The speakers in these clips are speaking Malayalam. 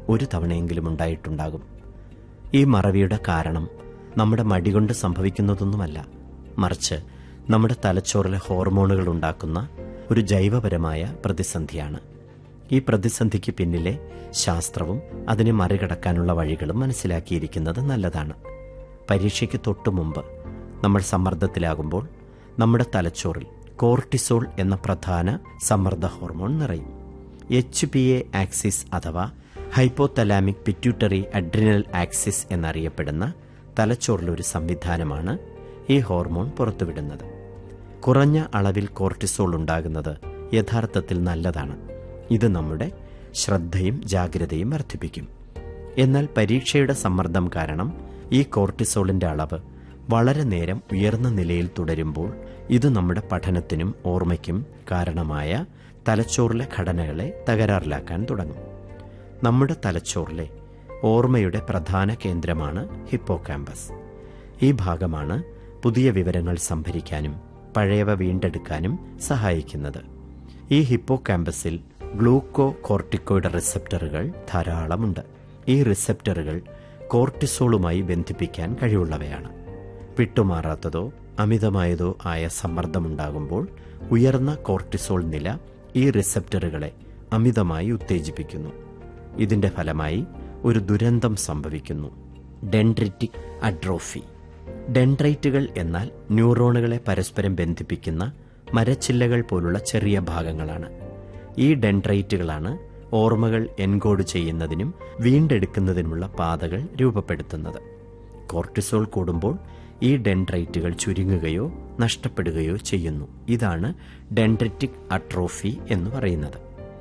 ഒരു തവണയെങ്കിലും ഉണ്ടായിട്ടുണ്ടാകും ഈ മറവിയുടെ കാരണം നമ്മുടെ മടി കൊണ്ട് സംഭവിക്കുന്നതൊന്നുമല്ല മറിച്ച് നമ്മുടെ തലച്ചോറിലെ ഹോർമോണുകൾ ഉണ്ടാക്കുന്ന ഒരു ജൈവപരമായ പ്രതിസന്ധിയാണ് ഈ പ്രതിസന്ധിക്ക് പിന്നിലെ ശാസ്ത്രവും അതിനെ മറികടക്കാനുള്ള വഴികളും മനസ്സിലാക്കിയിരിക്കുന്നത് നല്ലതാണ് പരീക്ഷയ്ക്ക് തൊട്ടു മുമ്പ് നമ്മൾ സമ്മർദ്ദത്തിലാകുമ്പോൾ നമ്മുടെ തലച്ചോറിൽ കോർട്ടിസോൾ എന്ന പ്രധാന സമ്മർദ്ദ ഹോർമോൺ നിറയും എച്ച് പി എ ആക്സിസ് അഥവാ ഹൈപ്പോതലാമിക് പിറ്റ്യൂട്ടറി അഡ്രിനൽ ആക്സിസ് എന്നറിയപ്പെടുന്ന തലച്ചോറിലൊരു സംവിധാനമാണ് ഈ ഹോർമോൺ പുറത്തുവിടുന്നത് കുറഞ്ഞ അളവിൽ കോർട്ടിസോൾ ഉണ്ടാകുന്നത് യഥാർത്ഥത്തിൽ നല്ലതാണ് ഇത് നമ്മുടെ ശ്രദ്ധയും ജാഗ്രതയും വർദ്ധിപ്പിക്കും എന്നാൽ പരീക്ഷയുടെ സമ്മർദ്ദം കാരണം ഈ കോർട്ടിസോളിന്റെ അളവ് വളരെ നേരം ഉയർന്ന നിലയിൽ തുടരുമ്പോൾ ഇത് നമ്മുടെ പഠനത്തിനും ഓർമ്മയ്ക്കും കാരണമായ തലച്ചോറിലെ ഘടനകളെ തകരാറിലാക്കാൻ തുടങ്ങും നമ്മുടെ തലച്ചോറിലെ ഓർമ്മയുടെ പ്രധാന കേന്ദ്രമാണ് ഹിപ്പോകാമ്പസ് ഈ ഭാഗമാണ് പുതിയ വിവരങ്ങൾ സംഭരിക്കാനും പഴയവ വീണ്ടെടുക്കാനും സഹായിക്കുന്നത് ഈ ഹിപ്പോകാമ്പസിൽ ഗ്ലൂക്കോ കോർട്ടിക്കോയിഡ് റിസപ്റ്ററുകൾ ധാരാളമുണ്ട് ഈ റിസപ്റ്ററുകൾ കോർട്ടിസോളുമായി ബന്ധിപ്പിക്കാൻ കഴിവുള്ളവയാണ് വിട്ടുമാറാത്തതോ അമിതമായതോ ആയ സമ്മർദ്ദമുണ്ടാകുമ്പോൾ ഉയർന്ന കോർട്ടിസോൾ നില ഈ റിസപ്റ്ററുകളെ അമിതമായി ഉത്തേജിപ്പിക്കുന്നു ഇതിന്റെ ഫലമായി ഒരു ദുരന്തം സംഭവിക്കുന്നു ഡെൻഡ്രിറ്റിക് അഡ്രോഫി ഡെൻഡ്രൈറ്റുകൾ എന്നാൽ ന്യൂറോണുകളെ പരസ്പരം ബന്ധിപ്പിക്കുന്ന മരച്ചില്ലകൾ പോലുള്ള ചെറിയ ഭാഗങ്ങളാണ് ഈ ഡെൻഡ്രൈറ്റുകളാണ് ഓർമ്മകൾ എൻകോഡ് ചെയ്യുന്നതിനും വീണ്ടെടുക്കുന്നതിനുമുള്ള പാതകൾ രൂപപ്പെടുത്തുന്നത് കോർട്ടിസോൾ കൂടുമ്പോൾ ഈ ഡെൻഡ്രൈറ്റുകൾ ചുരുങ്ങുകയോ നഷ്ടപ്പെടുകയോ ചെയ്യുന്നു ഇതാണ് ഡെൻഡ്രിറ്റിക് അട്രോഫി എന്ന് പറയുന്നത്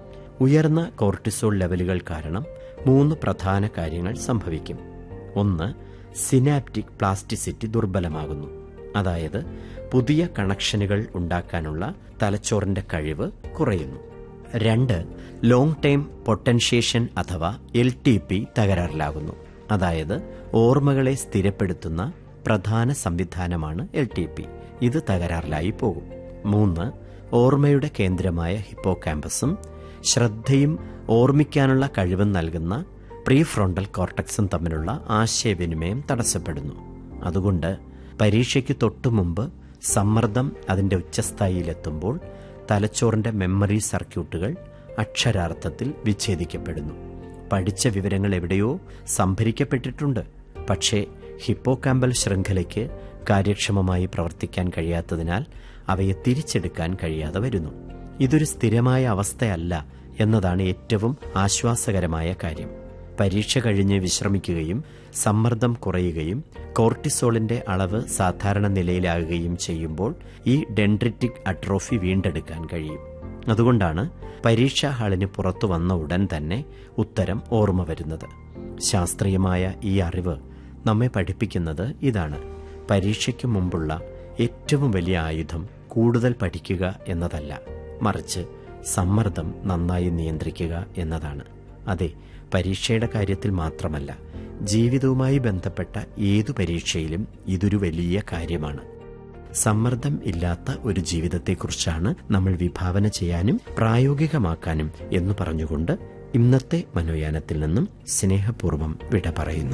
ഉയർന്ന കോർട്ടിസോൾ ലെവലുകൾ കാരണം മൂന്ന് പ്രധാന കാര്യങ്ങൾ സംഭവിക്കും ഒന്ന് സിനാപ്റ്റിക് പ്ലാസ്റ്റിസിറ്റി ദുർബലമാകുന്നു അതായത് പുതിയ കണക്ഷനുകൾ ഉണ്ടാക്കാനുള്ള തലച്ചോറിന്റെ കഴിവ് കുറയുന്നു രണ്ട് ലോങ് ടൈം പൊട്ടൻഷ്യേഷൻ അഥവാ എൽ ടി പി തകരാറിലാകുന്നു അതായത് ഓർമ്മകളെ സ്ഥിരപ്പെടുത്തുന്ന പ്രധാന സംവിധാനമാണ് എൽ ടി പി ഇത് തകരാറിലായി പോകും മൂന്ന് ഓർമ്മയുടെ കേന്ദ്രമായ ഹിപ്പോകാമ്പസും ശ്രദ്ധയും ഓർമ്മിക്കാനുള്ള കഴിവും നൽകുന്ന പ്രീ ഫ്രോണ്ടൽ കോർട്ടക്സും തമ്മിലുള്ള ആശയവിനിമയം തടസ്സപ്പെടുന്നു അതുകൊണ്ട് പരീക്ഷയ്ക്ക് തൊട്ടു മുമ്പ് സമ്മർദ്ദം അതിന്റെ ഉച്ചസ്ഥായിയിലെത്തുമ്പോൾ തലച്ചോറിന്റെ മെമ്മറി സർക്യൂട്ടുകൾ അക്ഷരാർത്ഥത്തിൽ വിച്ഛേദിക്കപ്പെടുന്നു പഠിച്ച വിവരങ്ങൾ എവിടെയോ സംഭരിക്കപ്പെട്ടിട്ടുണ്ട് പക്ഷേ ഹിപ്പോകാമ്പൽ ശൃംഖലയ്ക്ക് കാര്യക്ഷമമായി പ്രവർത്തിക്കാൻ കഴിയാത്തതിനാൽ അവയെ തിരിച്ചെടുക്കാൻ കഴിയാതെ വരുന്നു ഇതൊരു സ്ഥിരമായ അവസ്ഥയല്ല എന്നതാണ് ഏറ്റവും ആശ്വാസകരമായ കാര്യം പരീക്ഷ കഴിഞ്ഞ് വിശ്രമിക്കുകയും സമ്മർദ്ദം കുറയുകയും കോർട്ടിസോളിന്റെ അളവ് സാധാരണ നിലയിലാകുകയും ചെയ്യുമ്പോൾ ഈ ഡെൻഡ്രിറ്റിക് അട്രോഫി വീണ്ടെടുക്കാൻ കഴിയും അതുകൊണ്ടാണ് പരീക്ഷാ ഹാളിന് പുറത്തു വന്ന ഉടൻ തന്നെ ഉത്തരം ഓർമ്മ വരുന്നത് ശാസ്ത്രീയമായ ഈ അറിവ് നമ്മെ പഠിപ്പിക്കുന്നത് ഇതാണ് പരീക്ഷയ്ക്ക് മുമ്പുള്ള ഏറ്റവും വലിയ ആയുധം കൂടുതൽ പഠിക്കുക എന്നതല്ല മറിച്ച് സമ്മർദ്ദം നന്നായി നിയന്ത്രിക്കുക എന്നതാണ് അതെ പരീക്ഷയുടെ കാര്യത്തിൽ മാത്രമല്ല ജീവിതവുമായി ബന്ധപ്പെട്ട ഏതു പരീക്ഷയിലും ഇതൊരു വലിയ കാര്യമാണ് സമ്മർദ്ദം ഇല്ലാത്ത ഒരു ജീവിതത്തെക്കുറിച്ചാണ് നമ്മൾ വിഭാവന ചെയ്യാനും പ്രായോഗികമാക്കാനും എന്ന് പറഞ്ഞുകൊണ്ട് ഇന്നത്തെ മനോയാനത്തിൽ നിന്നും സ്നേഹപൂർവ്വം വിട പറയുന്നു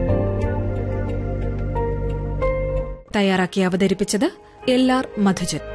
തയ്യാറാക്കി അവതരിപ്പിച്ചത് എൽ ആർ മധുജൻ